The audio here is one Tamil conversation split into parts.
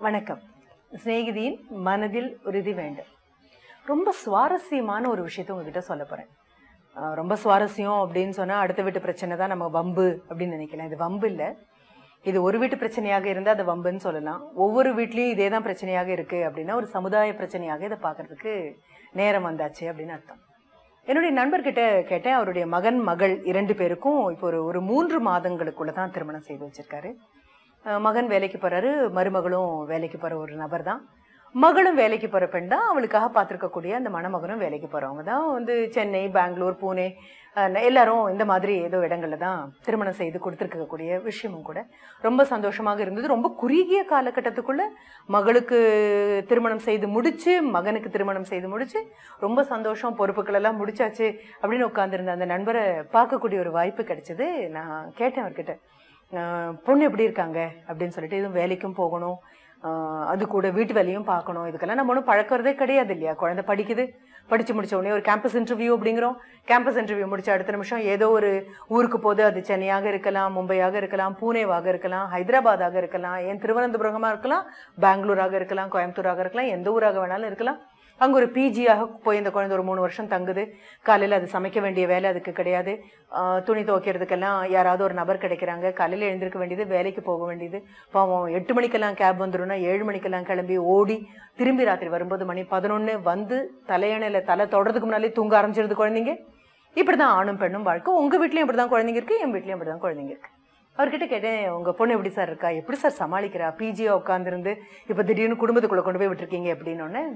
வணக்கம் சிநேகிதியின் மனதில் உறுதி வேண்டும் ரொம்ப சுவாரஸ்யமான ஒரு விஷயத்த உங்ககிட்ட சொல்ல போறேன் ஆஹ் ரொம்ப சுவாரஸ்யம் அப்படின்னு சொன்னா அடுத்த வீட்டு பிரச்சனை தான் நம்ம வம்பு அப்படின்னு நினைக்கலாம் இது வம்பு இல்லை இது ஒரு வீட்டு பிரச்சனையாக இருந்தால் அது வம்புன்னு சொல்லலாம் ஒவ்வொரு வீட்லேயும் இதே தான் பிரச்சனையாக இருக்கு அப்படின்னா ஒரு சமுதாய பிரச்சனையாக இதை பார்க்கறதுக்கு நேரம் வந்தாச்சு அப்படின்னு அர்த்தம் என்னுடைய நண்பர்கிட்ட கேட்டேன் அவருடைய மகன் மகள் இரண்டு பேருக்கும் இப்போ ஒரு ஒரு மூன்று மாதங்களுக்குள்ள தான் திருமணம் செய்து வச்சிருக்காரு அஹ் மகன் வேலைக்கு போறாரு மருமகளும் வேலைக்கு போற ஒரு நபர் தான் மகளும் வேலைக்கு போற பெண் தான் அவளுக்காக பார்த்துருக்கக்கூடிய அந்த மணமகனும் வேலைக்கு போறவங்க தான் வந்து சென்னை பெங்களூர் பூனே அஹ் எல்லாரும் இந்த மாதிரி ஏதோ இடங்கள்ல தான் திருமணம் செய்து கொடுத்துருக்கக்கூடிய விஷயமும் கூட ரொம்ப சந்தோஷமாக இருந்தது ரொம்ப குறுகிய காலகட்டத்துக்குள்ள மகளுக்கு திருமணம் செய்து முடிச்சு மகனுக்கு திருமணம் செய்து முடிச்சு ரொம்ப சந்தோஷம் பொறுப்புகள் எல்லாம் முடிச்சாச்சு அப்படின்னு உட்காந்துருந்த அந்த நண்பரை பார்க்கக்கூடிய ஒரு வாய்ப்பு கிடைச்சது நான் கேட்டேன் அவர்கிட்ட ஆஹ் பொண்ணு எப்படி இருக்காங்க அப்படின்னு சொல்லிட்டு எதுவும் வேலைக்கும் போகணும் ஆஹ் அது கூட வீட்டு வேலையும் பார்க்கணும் இதுக்கெல்லாம் நம்ம ஒன்றும் பழக்கிறதே கிடையாது இல்லையா குழந்தை படிக்குது படிச்சு முடிச்ச உடனே ஒரு கேம்பஸ் இன்டர்வியூ அப்படிங்கிறோம் கேம்பஸ் இன்டர்வியூ முடிச்ச அடுத்த நிமிஷம் ஏதோ ஒரு ஊருக்கு போது அது சென்னையாக இருக்கலாம் மும்பையாக இருக்கலாம் பூனேவாக இருக்கலாம் ஹைதராபாதாக இருக்கலாம் ஏன் திருவனந்தபுரமாக இருக்கலாம் பெங்களூராக இருக்கலாம் கோயம்புத்தூராக இருக்கலாம் எந்த ஊராக வேணாலும் இருக்கலாம் அங்கே ஒரு பிஜியாக போய் இந்த குழந்தை ஒரு மூணு வருஷம் தங்குது காலையில் அது சமைக்க வேண்டிய வேலை அதுக்கு கிடையாது ஆஹ் துணி துவைக்கிறதுக்கெல்லாம் யாராவது ஒரு நபர் கிடைக்கிறாங்க காலையில் எழுந்திருக்க வேண்டியது வேலைக்கு போக வேண்டியது பாவம் எட்டு மணிக்கெல்லாம் கேப் வந்துடும்னா ஏழு மணிக்கெல்லாம் கிளம்பி ஓடி திரும்பி ராத்திரி வரும்போது மணி பதினொன்று வந்து தலையணையில் தலை தொடறதுக்கு முன்னாலே தூங்க ஆரம்பிச்சிருது குழந்தைங்க இப்படி தான் ஆணும் பெண்ணும் வாழ்க்கை உங்கள் வீட்லேயும் இப்படி தான் குழந்தைங்க இருக்குது என் வீட்லேயும் இப்படி தான் குழந்தைங்க இருக்குது அவர்கிட்ட கேட்டேன் உங்கள் பொண்ணு எப்படி சார் இருக்கா எப்படி சார் சமாளிக்கிறா பிஜியா உட்காந்துருந்து இப்போ திடீர்னு குடும்பத்துக்குள்ளே கொண்டு போய் விட்டுருக்கீங்க அப்படின்னோடனே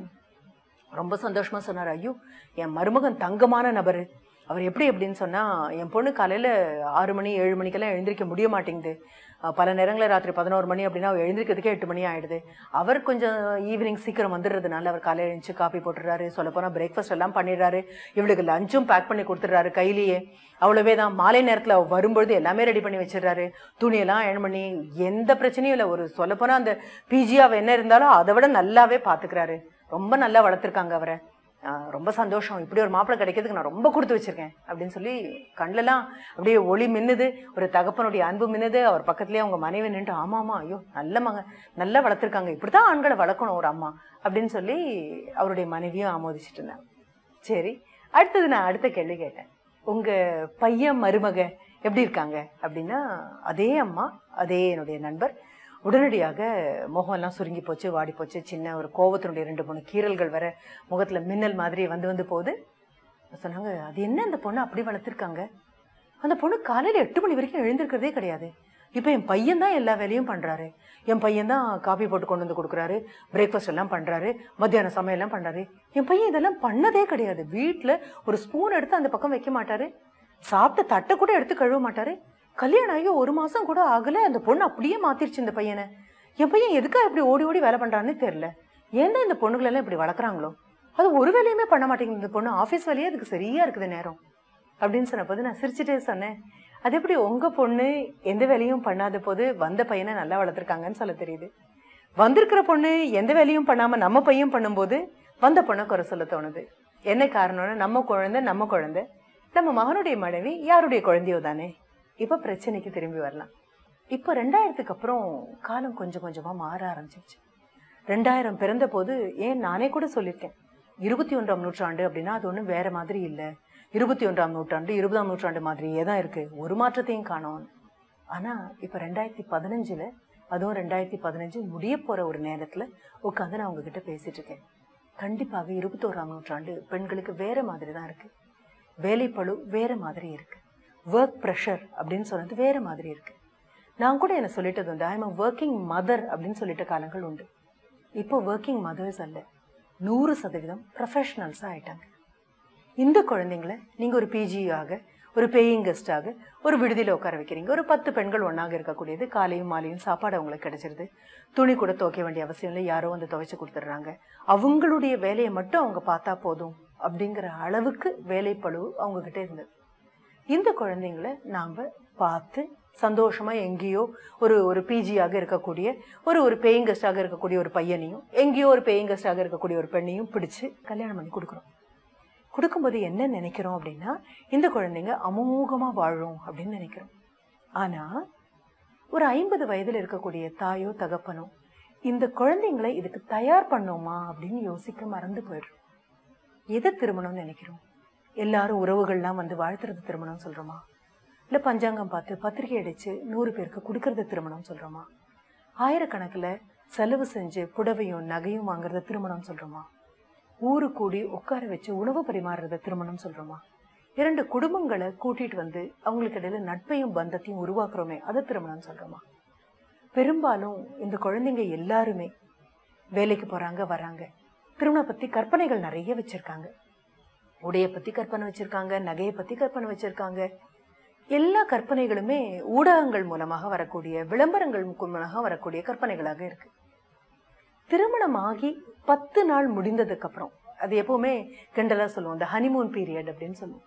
ரொம்ப சந்தோஷமா சொன்னார் ஐயோ என் மருமகன் தங்கமான நபர் அவர் எப்படி அப்படின்னு சொன்னா என் பொண்ணு காலையில ஆறு மணி ஏழு மணிக்கெல்லாம் எழுந்திருக்க முடிய மாட்டேங்குது அஹ் பல நேரங்களில் ராத்திரி பதினோரு மணி அப்படின்னா அவள் எழுந்திருக்கிறதுக்கே எட்டு மணி ஆயிடுது அவர் கொஞ்சம் ஈவினிங் சீக்கிரம் வந்துடுறதுனால அவர் காலையில் எழுந்துச்சு காப்பி போட்டுறாரு சொல்ல போனால் பிரேக்ஃபாஸ்ட் எல்லாம் பண்ணிடுறாரு இவளுக்கு லஞ்சும் பேக் பண்ணி கொடுத்துட்றாரு கையிலேயே அவ்வளவே தான் மாலை நேரத்தில் அவள் வரும்பொழுது எல்லாமே ரெடி பண்ணி வச்சிடுறாரு துணியெல்லாம் அயன் பண்ணி எந்த பிரச்சனையும் இல்லை ஒரு சொல்லப்போனால் அந்த பிஜியாவை என்ன இருந்தாலும் அதை விட நல்லாவே பார்த்துக்கிறாரு ரொம்ப நல்லா வளர்த்துருக்காங்க அவரை ஆஹ் ரொம்ப சந்தோஷம் இப்படி ஒரு மாப்பிள்ளை கிடைக்கிறதுக்கு நான் ரொம்ப கொடுத்து வச்சிருக்கேன் அப்படின்னு சொல்லி கண்ணிலலாம் அப்படியே ஒளி மின்னுது ஒரு தகப்பனுடைய அன்பு மின்னுது அவர் பக்கத்துலேயே அவங்க மனைவி நின்று ஆமா ஆமா ஐயோ நல்ல மகன் நல்லா வளர்த்துருக்காங்க இப்படி தான் ஆண்களை வளர்க்கணும் ஒரு அம்மா அப்படின்னு சொல்லி அவருடைய மனைவியும் ஆமோதிச்சுட்டு இருந்தாங்க சரி அடுத்தது நான் அடுத்த கேள்வி கேட்டேன் உங்க பையன் மருமக எப்படி இருக்காங்க அப்படின்னா அதே அம்மா அதே என்னுடைய நண்பர் உடனடியாக முகம்லாம் சுருங்கி போச்சு வாடி போச்சு சின்ன ஒரு கோவத்தினுடைய ரெண்டு மூணு கீறல்கள் வர முகத்தில் மின்னல் மாதிரி வந்து வந்து போகுது சொன்னாங்க அது என்ன அந்த பொண்ணை அப்படி வளர்த்துருக்காங்க அந்த பொண்ணு காலையில் எட்டு மணி வரைக்கும் எழுந்திருக்கிறதே கிடையாது இப்போ என் பையன் தான் எல்லா வேலையும் பண்ணுறாரு என் பையன் தான் காஃபி போட்டு கொண்டு வந்து கொடுக்குறாரு பிரேக்ஃபாஸ்ட் எல்லாம் பண்ணுறாரு மத்தியானம் சமையல்லாம் பண்ணுறாரு என் பையன் இதெல்லாம் பண்ணதே கிடையாது வீட்டில் ஒரு ஸ்பூன் எடுத்து அந்த பக்கம் வைக்க மாட்டாரு சாப்பிட்ட தட்டை கூட எடுத்து கழுவ மாட்டாரு கல்யாணம் ஆகி ஒரு மாதம் கூட ஆகலை அந்த பொண்ணு அப்படியே மாத்திருச்சு இந்த பையனை என் பையன் எதுக்காக இப்படி ஓடி ஓடி வேலை பண்ணுறான்னு தெரில ஏன் தான் இந்த பொண்ணுங்களெல்லாம் இப்படி வளர்க்குறாங்களோ அது ஒரு வேலையுமே பண்ண மாட்டேங்குது இந்த பொண்ணு ஆஃபீஸ் வேலையே அதுக்கு சரியா இருக்குது நேரம் அப்படின்னு சொன்னபோது நான் சிரிச்சுட்டே சொன்னேன் அது எப்படி உங்க பொண்ணு எந்த வேலையும் பண்ணாத போது வந்த பையனை நல்லா வளர்த்துருக்காங்கன்னு சொல்ல தெரியுது வந்திருக்கிற பொண்ணு எந்த வேலையும் பண்ணாம நம்ம பையன் பண்ணும்போது வந்த பொண்ணை குறை சொல்ல தோணுது என்ன காரணம்னா நம்ம குழந்தை நம்ம குழந்தை நம்ம மகனுடைய மனைவி யாருடைய குழந்தையோ தானே இப்போ பிரச்சனைக்கு திரும்பி வரலாம் இப்போ ரெண்டாயிரத்துக்கு அப்புறம் காலம் கொஞ்சம் கொஞ்சமா மாற ஆரம்பிச்சிருச்சு ரெண்டாயிரம் பிறந்த போது ஏன் நானே கூட சொல்லியிருக்கேன் இருபத்தி ஒன்றாம் நூற்றாண்டு அப்படின்னா அது ஒன்றும் வேற மாதிரி இல்லை இருபத்தி ஒன்றாம் நூற்றாண்டு இருபதாம் நூற்றாண்டு மாதிரியே தான் இருக்கு ஒரு மாற்றத்தையும் காணோம் ஆனா இப்போ ரெண்டாயிரத்தி பதினஞ்சுல அதுவும் ரெண்டாயிரத்தி பதினஞ்சு முடிய போற ஒரு நேரத்துல உட்காந்து நான் உங்ககிட்ட பேசிட்டு இருக்கேன் கண்டிப்பாக இருபத்தோராம் நூற்றாண்டு பெண்களுக்கு வேற மாதிரி தான் இருக்கு வேலைப்பளு வேற மாதிரி இருக்கு ஒர்க் ப்ரெஷர் அப்படின்னு சொன்னது வேற மாதிரி இருக்கு நான் கூட என்ன சொல்லிட்டது உண்டு ஐம் ஒர்க்கிங் மதர் அப்படின்னு சொல்லிட்ட காலங்கள் உண்டு இப்போ ஒர்க்கிங் மதர்ஸ் அல்ல நூறு சதவீதம் ப்ரொஃபஷனல்ஸாக ஆயிட்டாங்க இந்த குழந்தைங்கள நீங்கள் ஒரு பிஜியாக ஒரு பேயிங் கெஸ்டாக ஒரு விடுதியில் உட்கார வைக்கிறீங்க ஒரு பத்து பெண்கள் ஒன்றாக இருக்கக்கூடியது காலையும் மாலையும் சாப்பாடு அவங்களுக்கு கிடைச்சிருது துணி கூட துவைக்க வேண்டிய அவசியம் இல்லை யாரோ வந்து துவைச்சு கொடுத்துட்றாங்க அவங்களுடைய வேலையை மட்டும் அவங்க பார்த்தா போதும் அப்படிங்கிற அளவுக்கு வேலைப்பளு அவங்க கிட்ட இருந்தது இந்த குழந்தைங்கள நாம் பார்த்து சந்தோஷமா எங்கேயோ ஒரு ஒரு பிஜியாக இருக்கக்கூடிய ஒரு ஒரு பேயிங் கெஸ்டாக இருக்கக்கூடிய ஒரு பையனையும் எங்கேயோ ஒரு பேயிங் கெஸ்டாக இருக்கக்கூடிய ஒரு பெண்ணையும் பிடிச்சு கல்யாணம் பண்ணி கொடுக்குறோம் கொடுக்கும்போது என்ன நினைக்கிறோம் அப்படின்னா இந்த குழந்தைங்க அமோகமாக வாழும் அப்படின்னு நினைக்கிறோம் ஆனால் ஒரு ஐம்பது வயதில் இருக்கக்கூடிய தாயோ தகப்பனோ இந்த குழந்தைங்களை இதுக்கு தயார் பண்ணோமா அப்படின்னு யோசிக்க மறந்து போயிடுறோம் எதை திருமணம்னு நினைக்கிறோம் எல்லாரும் உறவுகள்லாம் வந்து வாழ்த்துறது திருமணம் சொல்றோமா இல்ல பஞ்சாங்கம் பார்த்து பத்திரிகை அடிச்சு நூறு பேருக்கு கொடுக்கறது திருமணம் சொல்றோமா ஆயிரக்கணக்குல செலவு செஞ்சு புடவையும் நகையும் வாங்குறத திருமணம் சொல்றோமா ஊரு கூடி உட்கார வச்சு உணவு பரிமாறுறத திருமணம் சொல்றோமா இரண்டு குடும்பங்களை கூட்டிட்டு வந்து அவங்களுக்கு இடையில நட்பையும் பந்தத்தையும் உருவாக்குறோமே அதை திருமணம் சொல்றோமா பெரும்பாலும் இந்த குழந்தைங்க எல்லாருமே வேலைக்கு போறாங்க வராங்க திருமணம் பத்தி கற்பனைகள் நிறைய வச்சிருக்காங்க உடைய பத்தி கற்பனை வச்சிருக்காங்க நகையை பத்தி கற்பனை வச்சிருக்காங்க எல்லா கற்பனைகளுமே ஊடகங்கள் மூலமாக வரக்கூடிய விளம்பரங்கள் மூலமாக வரக்கூடிய கற்பனைகளாக இருக்கு திருமணம் ஆகி பத்து நாள் முடிந்ததுக்கு அப்புறம் அது எப்பவுமே கிண்டலா சொல்லுவோம் இந்த ஹனிமூன் பீரியட் அப்படின்னு சொல்லுவோம்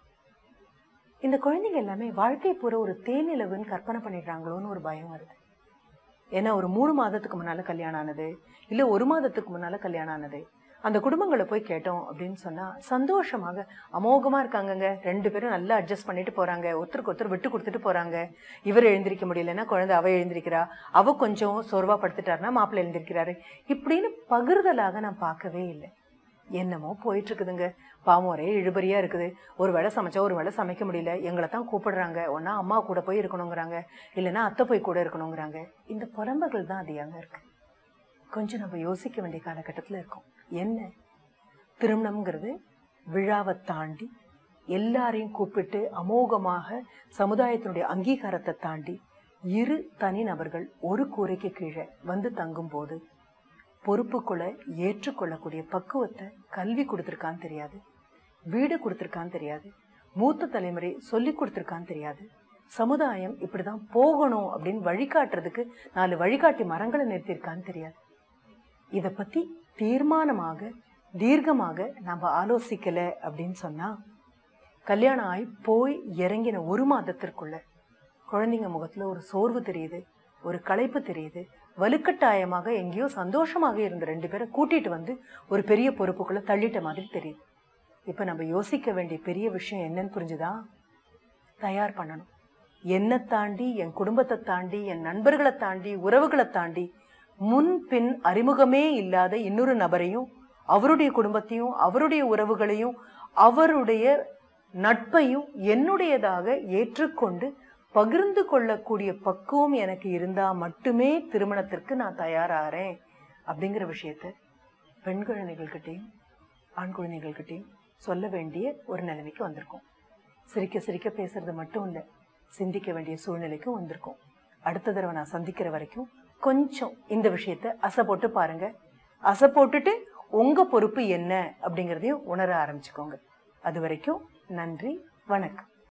இந்த குழந்தைங்க எல்லாமே வாழ்க்கை பூரா ஒரு தேனிலவுன்னு கற்பனை பண்ணிடுறாங்களோன்னு ஒரு பயம் வருது ஏன்னா ஒரு மூணு மாதத்துக்கு முன்னால கல்யாணம் ஆனது இல்ல ஒரு மாதத்துக்கு முன்னால கல்யாணம் ஆனது அந்த குடும்பங்களை போய் கேட்டோம் அப்படின்னு சொன்னா சந்தோஷமாக அமோகமா இருக்காங்கங்க ரெண்டு பேரும் நல்லா அட்ஜஸ்ட் பண்ணிட்டு போறாங்க ஒருத்தருக்கு ஒருத்தர் விட்டு கொடுத்துட்டு போறாங்க இவர் எழுந்திருக்க முடியலன்னா குழந்தை அவ எழுந்திருக்கிறா அவ கொஞ்சம் சோர்வா படுத்துட்டாருன்னா மாப்பிள்ளை எழுந்திருக்கிறாரு இப்படின்னு பகிர்தலாக நான் பார்க்கவே இல்லை என்னமோ போயிட்டு இருக்குதுங்க பாவம் ஒரே இழுபறியா இருக்குது ஒரு வேளை சமைச்சா ஒரு வேளை சமைக்க முடியல எங்களை தான் கூப்பிடுறாங்க ஒன்னா அம்மா கூட போய் இருக்கணுங்கிறாங்க இல்லைன்னா அத்தை போய் கூட இருக்கணுங்கிறாங்க இந்த புலம்பல்கள் தான் அதிகங்க இருக்கு கொஞ்சம் நம்ம யோசிக்க வேண்டிய காலகட்டத்தில் இருக்கோம் என்ன திருமணம்ங்கிறது விழாவை தாண்டி எல்லாரையும் கூப்பிட்டு அமோகமாக சமுதாயத்தினுடைய அங்கீகாரத்தை தாண்டி இரு தனி நபர்கள் ஒரு கூரைக்கு கீழே வந்து தங்கும் போது பொறுப்புக்குள்ள ஏற்றுக்கொள்ளக்கூடிய பக்குவத்தை கல்வி கொடுத்துருக்கான்னு தெரியாது வீடு கொடுத்துருக்கான்னு தெரியாது மூத்த தலைமுறை சொல்லி கொடுத்துருக்கான்னு தெரியாது சமுதாயம் இப்படிதான் போகணும் அப்படின்னு வழிகாட்டுறதுக்கு நாலு வழிகாட்டி மரங்களை நிறுத்தியிருக்கான்னு தெரியாது இத பத்தி தீர்மானமாக தீர்க்கமாக நம்ம ஆலோசிக்கல அப்படின்னு சொன்னா கல்யாணம் ஆகி போய் இறங்கின ஒரு மாதத்திற்குள்ள குழந்தைங்க முகத்துல ஒரு சோர்வு தெரியுது ஒரு களைப்பு தெரியுது வலுக்கட்டாயமாக எங்கேயோ சந்தோஷமாக இருந்த ரெண்டு பேரை கூட்டிட்டு வந்து ஒரு பெரிய பொறுப்புக்குள்ள தள்ளிட்ட மாதிரி தெரியுது இப்ப நம்ம யோசிக்க வேண்டிய பெரிய விஷயம் என்னன்னு புரிஞ்சுதா தயார் பண்ணணும் என்னை தாண்டி என் குடும்பத்தை தாண்டி என் நண்பர்களை தாண்டி உறவுகளை தாண்டி முன் பின் அறிமுகமே இல்லாத இன்னொரு நபரையும் அவருடைய குடும்பத்தையும் அவருடைய உறவுகளையும் அவருடைய நட்பையும் என்னுடையதாக ஏற்றுக்கொண்டு பகிர்ந்து கொள்ளக்கூடிய பக்குவம் எனக்கு இருந்தா மட்டுமே திருமணத்திற்கு நான் தயாராகிறேன் அப்படிங்கிற விஷயத்த பெண் குழந்தைகள்கிட்டையும் ஆண் குழந்தைகள்கிட்டையும் சொல்ல வேண்டிய ஒரு நிலைமைக்கு வந்திருக்கோம் சிரிக்க சிரிக்க பேசுறது மட்டும் இல்லை சிந்திக்க வேண்டிய சூழ்நிலைக்கும் வந்திருக்கோம் அடுத்த தடவை நான் சந்திக்கிற வரைக்கும் கொஞ்சம் இந்த விஷயத்த அசை போட்டு பாருங்க அசை போட்டுட்டு உங்க பொறுப்பு என்ன அப்படிங்கிறதையும் உணர ஆரம்பிச்சுக்கோங்க அது வரைக்கும் நன்றி வணக்கம்